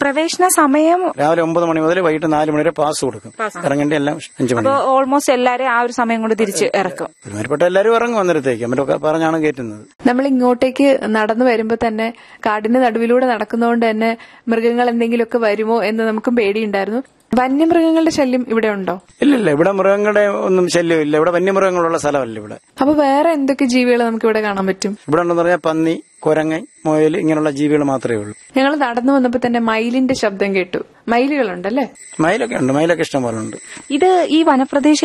പ്രവേശന സമയം രാവിലെ ഒമ്പത് മണി മുതൽ വൈകിട്ട് നാല് മണി വരെ പാസ് കൊടുക്കും ഇറങ്ങേണ്ട എല്ലാം അഞ്ചു മണി അപ്പൊ ഓൾമോസ്റ്റ് എല്ലാരും ആ ഒരു സമയം കൊണ്ട് തിരിച്ച് ഇറക്കും ഒരുമാതിരിപ്പെട്ട എല്ലാവരും ഇറങ്ങും അന്നേരത്തേക്ക് അവരൊക്കെ പറഞ്ഞാണ് കയറ്റുന്നത് നമ്മൾ ഇങ്ങോട്ടേക്ക് നടന്നു വരുമ്പോ തന്നെ കാടിന്റെ നടുവിലൂടെ നടക്കുന്നതുകൊണ്ട് തന്നെ മൃഗങ്ങൾ എന്തെങ്കിലുമൊക്കെ വരുമോ എന്ന് നമുക്കും പേടിയുണ്ടായിരുന്നു വന്യമൃഗങ്ങളുടെ ശല്യം ഇവിടെ ഉണ്ടോ ഇല്ല ഇല്ല ഇവിടെ മൃഗങ്ങളുടെ ഒന്നും ശല്യം ഇല്ല ഇവിടെ വന്യമൃഗങ്ങളുള്ള സ്ഥലമല്ല ഇവിടെ അപ്പൊ വേറെ എന്തൊക്കെ ജീവികൾ നമുക്ക് ഇവിടെ കാണാൻ പറ്റും ഇവിടെ ഉണ്ടെന്ന് പറഞ്ഞാൽ പന്നി കുരങ്ങൻ മുയൽ ഇങ്ങനെയുള്ള ജീവികൾ മാത്രമേ ഉള്ളൂ ഞങ്ങൾ നടന്നു വന്നപ്പോ തന്നെ മയിലിന്റെ ശബ്ദം കേട്ടു മയിലുകളുണ്ടല്ലേ മയിലൊക്കെ ഉണ്ട് മയിലൊക്കെ ഇഷ്ടം പോലെ ഉണ്ട് ഇത് ഈ വനപ്രദേശം